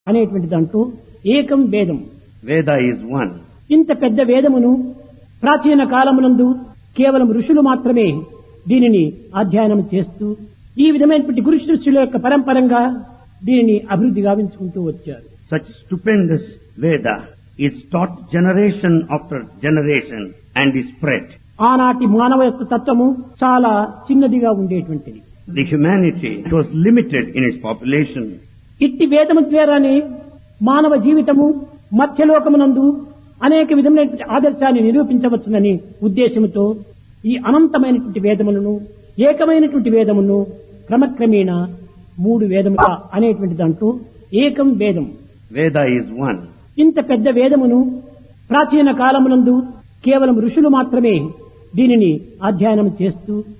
అనేటువంటి దాంట్లో ఏకం వేదం Veda is one. ఇంత పెద్ద వేదమును ప్రాచీన కాలమునందు కేవలం ఋషులు మాత్రమే దీనిని అధ్యయనం చేస్తూ ఈ విధమైనటువంటి గురు శిష్యుల యొక్క పరంపరంగా దీనిని అభివృద్ధి గావించుకుంటూ వచ్చారు Such stupendous Veda is taught generation after generation and is spread. ఆనాటి మానవ యొక్క తత్వము చాలా చిన్నదిగా ఉండేటువంటిది The humanity it was limited in its population. ఇట్టి వేదము ద్వారానే మానవ జీవితము మధ్యలోకమునందు అనేక విధమైనటువంటి ఆదర్శాన్ని నిరూపించవచ్చునని ఉద్దేశంతో ఈ అనంతమైనటువంటి వేదములను ఏకమైనటువంటి వేదమును క్రమక్రమేణా మూడు వేదముగా అనేటువంటి దాంట్లో ఏకం వేదం Veda is one. ఇంత పెద్ద వేదమును ప్రాచీన కాలమునందు కేవలం ఋషులు మాత్రమే దీనిని అధ్యయనం చేస్తూ